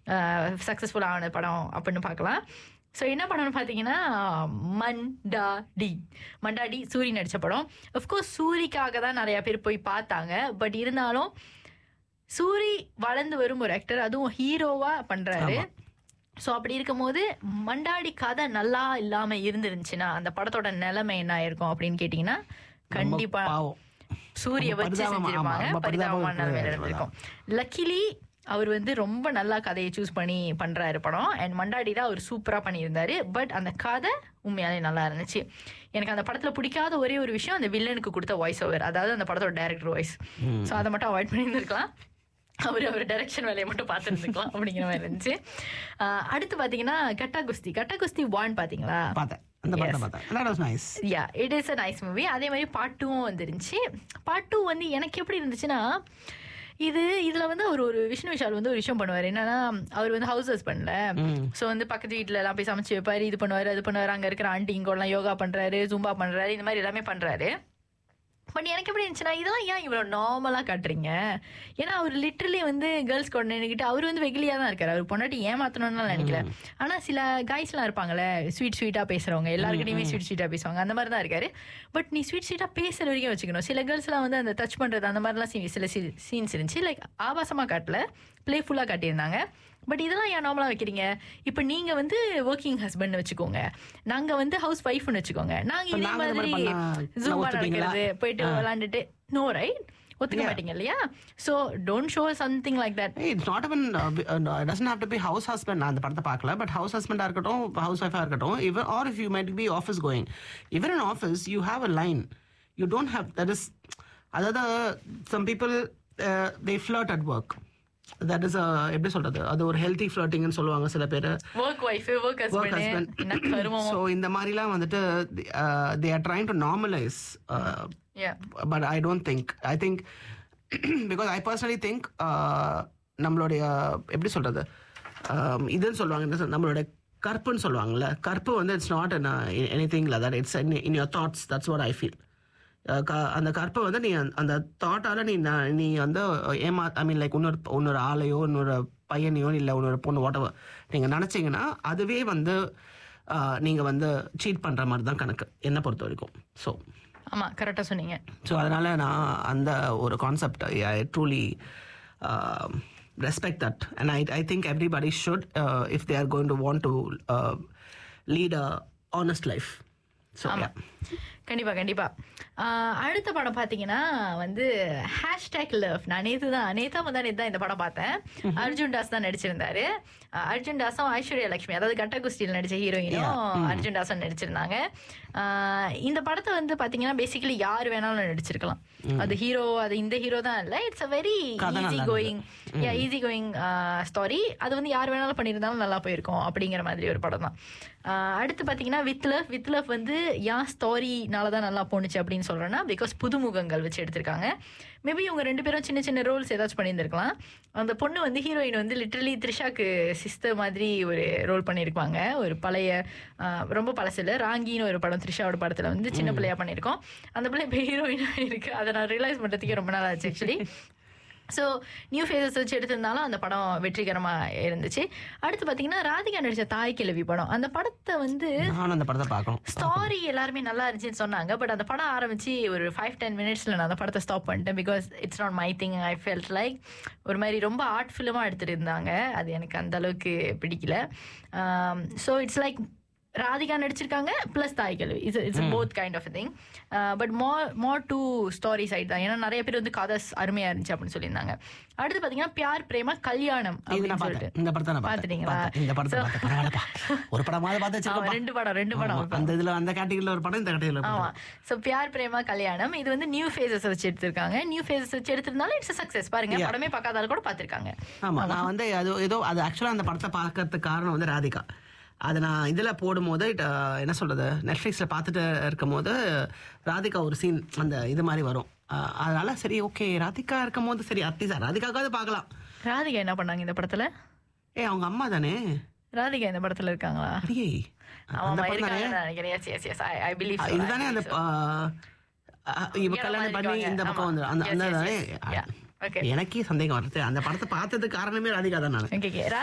Successful ஆன படம் அப்படின்னு பார்க்கலாம் ஸோ என்ன படம்னு பார்த்தீங்கன்னா மண்டாடி மண்டாடி சூரி நடித்த படம் அஃப்கோர்ஸ் சூரிக்காக தான் நிறைய பேர் போய் பார்த்தாங்க பட் இருந்தாலும் சூரி வளர்ந்து வரும் ஒரு ஆக்டர் அதுவும் ஹீரோவா பண்றாரு ஸோ அப்படி இருக்கும்போது மண்டாடி கதை நல்லா இல்லாம இருந்துருந்துச்சுன்னா அந்த படத்தோட நிலைமை என்ன ஆயிருக்கும் அப்படின்னு கேட்டிங்கன்னா கண்டிப்பா பாவம் சூரிய ரொம்ப வச்சு பரிதாபமா- செஞ்சிருப்பாங்க ஆமா, ரொம்ப பரிதாபமான பரிதாபமா நிலைமையில இருக்கிற இருந்திருக்கும் லக்கிலி அவர் வந்து ரொம்ப நல்லா கதையை சூஸ் பண்ணி பண்றாரு படம் அண்ட் மண்டாடி தான் அவர் சூப்பரா பண்ணியிருந்தாரு பட் அந்த கதை உண்மையாலே நல்லா இருந்துச்சு எனக்கு அந்த படத்துல பிடிக்காத ஒரே ஒரு விஷயம் அந்த வில்லனுக்கு கொடுத்த வாய்ஸ் ஓவர் அதாவது அந்த படத்தோட டைரக்டர் வாய்ஸ் ஸோ அதை மட்டும் அவாய்ட் பண்ணியிருந்திருக்கலாம் அவர் அவர் டைரக்ஷன் வேலையை மட்டும் பார்த்துருந்துக்கலாம் அப்படிங்கிற மாதிரி இருந்துச்சு ஆஹ் அடுத்து பார்த்தீங்கன்னா கட்டா குஸ்தி கட்டா குஸ்தி ஒன் பார்த்தீங்களா பார்த்தேன் அந்த படத்தை பார்த்தேன் that was nice yeah it is a nice movie அதே மாதிரி பார்ட் டூவும் வந்துருந்துச்சு பார்ட் டூ வந்து எனக்கு எப்படி இருந்துச்சுன்னா இது இதுல வந்து அவர் ஒரு விஷ்ணு விஷால் வந்து ஒரு விஷயம் பண்ணுவார் என்னன்னா அவர் வந்து ஹவுஸ் ஹஸ்பண்ட்ல ஸோ வந்து பக்கத்து வீட்ல எல்லாம் போய் சமைச்சு வைப்பாரு இது பண்ணுவாரு அது பண்ணுவாரு அங்க இருக்கிற ஆண்டி இங்கோலாம் யோகா பண்றாரு ஜும்பா பண்றாரு இந்த மாதிரி எல்லாமே பண்றாரு பட் எனக்கு எப்படி இருந்துச்சுன்னா இதெல்லாம் ஏன் இவ்வளோ நார்மலாக காட்டுறீங்க ஏன்னா அவர் லிட்டரலி வந்து கேர்ள்ஸ் கூட நின்றுக்கிட்டு அவர் வந்து வெகுலியாக தான் இருக்காரு அவர் பொண்டாட்டி ஏமாத்தணும்னு நினைக்கல ஆனால் சில கைஸ்லாம் இருப்பாங்கல்ல ஸ்வீட் ஸ்வீட்டாக பேசுகிறவங்க எல்லாருக்கிட்டையுமே ஸ்வீட் ஸ்வீட்டாக பேசுவாங்க அந்த மாதிரி தான் இருக்காரு பட் நீ ஸ்வீட் ஸ்வீட்டாக பேசுகிற வரைக்கும் வச்சுக்கணும் சில கேர்ள்ஸ்லாம் வந்து அந்த டச் பண்ணுறது அந்த மாதிரிலாம் scene- சில சீன்ஸ் இருந்துச்சு லைக் ஆபாசமாக காட்டல ப்ளேஃபுல்லாக காட்டியிருந்தாங்க பட் இதெல்லாம் ஏன் நார்மலாக வைக்கிறீங்க இப்போ நீங்கள் வந்து ஒர்க்கிங் ஹஸ்பண்ட் வச்சுக்கோங்க நாங்கள் வந்து ஹவுஸ் ஒய்ஃப்னு வச்சுக்கோங்க நாங்கள் இப்ப இதே நாங்க இந்த மாதிரி மாதிரி பண்ணா ஜூமா ஒத்துப்பீங்களா? நடக்கிறது போயிட்டு விளாண்டுட்டு நோ ரைட் ஒத்துக்க Yeah. மாட்டீங்க இல்லையா so don't show something like that Hey, it's not even uh, b- uh, no, it doesn't have to be house husband நான் அந்த படத்தை பார்க்கல பட் ஹவுஸ் ஹஸ்பண்டா இருக்கட்டும் ஹவுஸ் ஒய்ஃபா இருக்கட்டும் even or if you might be office going even in office you have a line you don't have that is அதாவது some people uh, they flirt at work that is a எப்படி சொல்றது அது ஒரு healthy ஃபிளர்ட்டிங்னு சொல்லுவாங்க சில பேர் work wife work work husband husband என்ன கருமம் ஸோ இந்த மாதிரிலாம் வந்துட்டு they are trying to normalise Yeah. But I don't think I think because I personally think நம்மளுடைய எப்படி சொல்றது um, இதுன்னு சொல்லுவாங்க என்ன சொல்- நம்மளோட கற்புன்னு சொல்லுவாங்கல்ல கற்பு வந்து it's not anything that it's in your thoughts that's what I feel அந்த கற்பை வந்து நீ அந்த- அந்த தாட்டால நீ ந- நீ வந்து ஏமா ஐ மீன் லைக் இன்னொரு இன்னொரு ஆளையோ இன்னொரு பையனையோ இல்லை இன்னொரு பொண்ணு whatever நீங்கள் நினச்சிங்கன்னா அதுவே வந்து uh, நீங்க வந்து சீட் பண்ற மாதிரி தான் கணக்கு என்னை பொறுத்த வரைக்கும் ஸோ ஆமா கரெக்டா சொன்னீங்க ஸோ அதனால நான் அந்த ஒரு concept I truly respect that and I I think everybody should if they are going to want to lead a honest life so ஆமா கண்டிப்பா கண்டிப்பா ஆஹ் அடுத்த படம் பாத்தீங்கன்னா வந்து ஹேஷ்டேக் லவ் நான் நேத்து தான் நேத்தா முந்தா நேத்து தான் இந்த படம் பார்த்தேன் அர்ஜுன் தாஸ் தான் நடிச்சிருந்தாரு ஆஹ் அர்ஜுன் தாஸும் ஐஸ்வர்யா லட்சுமி அதாவது கட்ட குஸ்தியில் நடிச்ச ஹீரோயினும் அர்ஜுன் தாஸும் நடிச்சிருந்தாங்க ஆஹ் இந்த படத்தை வந்து பாத்தீங்கன்னா பேசிக்கலி யார் வேணாலும் நடிச்சிருக்கலாம் அது ஹீரோ அது இந்த ஹீரோ தான் இல்ல இட்ஸ் அ வெரி கதை ஈஸி நல்லா கோயிங் ஈஸி கோயிங் ஸ்டாரி அது வந்து யார் வேணாலும் பண்ணியிருந்தாலும் நல்லா போயிருக்கும் அப்படிங்கிற மாதிரி ஒரு படம் தான் ஆஹ் அடுத்து பார்த்தீங்கன்னா வித் லவ் வித் லவ் வந்து ஏன் ஸ்டாரினால தான் நல்லா போணுச்சு அப்படின்னு சொல்றேன்னா பிகாஸ் புதுமுகங்கள் வச்சு எடுத்திருக்காங்க மேபி இவங்க ரெண்டு பேரும் சின்ன சின்ன ரோல்ஸ் ஏதாச்சும் பண்ணியிருந்திருக்கலாம் அந்த பொண்ணு வந்து ஹீரோயின் வந்து லிட்டரலி த்ரிஷாக்கு சிஸ்டர் மாதிரி ஒரு ரோல் பண்ணியிருப்பாங்க ஒரு பழைய ஆஹ் ரொம்ப பழசில் ராங்கின்னு ஒரு படம் த்ரிஷாவோட படத்தில் வந்து சின்ன பிள்ளையா பண்ணியிருக்கோம் அந்த பிள்ளை இப்போ ஹீரோயினாக இருக்கு அதை நான் ரியலைஸ் பண்ணுறதுக்கே ரொம்ப நாள் ஆச்சு ஆக்சுவலி ஸோ நியூ ஃபேஸஸ் வச்சு எடுத்திருந்தாலும் அந்த படம் வெற்றிகரமாக இருந்துச்சு அடுத்து பார்த்தீங்கன்னா ராதிகா நடித்த தாய் கிழவி படம் அந்த படத்தை வந்து நானும் அந்த படத்தை பார்க்கணும் ஸ்டாரி எல்லாருமே நல்லா இருந்துச்சுன்னு சொன்னாங்க பட் அந்த படம் ஆரம்பிச்சு ஒரு ஃபைவ் டென் மினிட்ஸில் நான் அந்த படத்தை ஸ்டாப் பண்ணிட்டேன் because it's not my thing I felt like ஒரு மாதிரி ரொம்ப ஆர்ட் ஃபிலிமாக எடுத்துட்டு இருந்தாங்க அது எனக்கு அந்த அளவுக்கு பிடிக்கல ஸோ இட்ஸ் லைக் ராதிகா நடிச்சிருக்காங்க ப்ளஸ் தாய் கல்வி it's it's both kind of thing but more more to story side தான் ஏன்னா நிறைய பேர் வந்து கதை அருமையா இருந்துச்சு அப்படின்னு சொல்லியிருந்தாங்க அடுத்து பார்த்தீங்கன்னா பியார் பிரேமா கல்யாணம் இது அப்படின்னு நான் சொல்லிட்டு பார்த்தேன் இந்த படத்தை நான் பார்த்தேன் பார்த்துட்டீங்களா? பார்த்தேன். இந்த படத்தை So- பார்த்தேன் பரவாயில்லப்பா ஒரு படமாவது பார்த்து ஆமா, வச்சிருக்கப்பா. ரெண்டு படம் ரெண்டு படம் ஆமா, அந்த இதுல அந்த கேட்டகரியில ஒரு படம் இந்த கேட்டகரியில ஒரு ஆமா படம் சோ பியார் பிரேமா கல்யாணம் இது வந்து நியூ ஃபேஸஸ் வச்சு எடுத்திருக்காங்க நியூ ஃபேஸஸ் வச்சு எடுத்திருந்தாலும் இட்ஸ் சக்சஸ் பாருங்க Yeah. படமே பார்க்காதாலும் கூட பார்த்திருக்காங்க ஆமா நான் வந்து அது ஏதோ அது ஆக்சுவலா அந்த படத்தை பார்க்கறதுக்கு காரணம் வந்து ராதிகா அது நான் இதுல போடும்போது it, uh, என்ன சொல்றது நெட்ஃபிளிக்ஸ்ல பார்த்துட்டு இருக்கும் போது ராதிகா ஒரு சீன் அந்த இது மாதிரி வரும் Uh, அதனால சரி ஓகே ராதிகா இருக்கும் போது சரி அட்லீஸ்ட் ராதிகாக்காவது பார்க்கலாம் ராதிகா என்ன பண்ணாங்க இந்த படத்துல ஏ அவங்க அம்மா தானே ராதிகா இந்த படத்துல இருக்காங்களா அடியே ஆமா அந்த ஆமா, படம் தானே இருக்காங்கன்னு நினைக்கிறேன் yes yes yes I believe இதுதானே அந்த uh, uh, இவ கல்யாணம் பண்ணி இந்த பக்கம் வந்து அந்த அந்த தானே ஓகே எனக்கே சந்தேகம் வருது அந்த படத்தை பார்த்ததுக்கு காரணமே ராதிகா தான் நான் ஓகே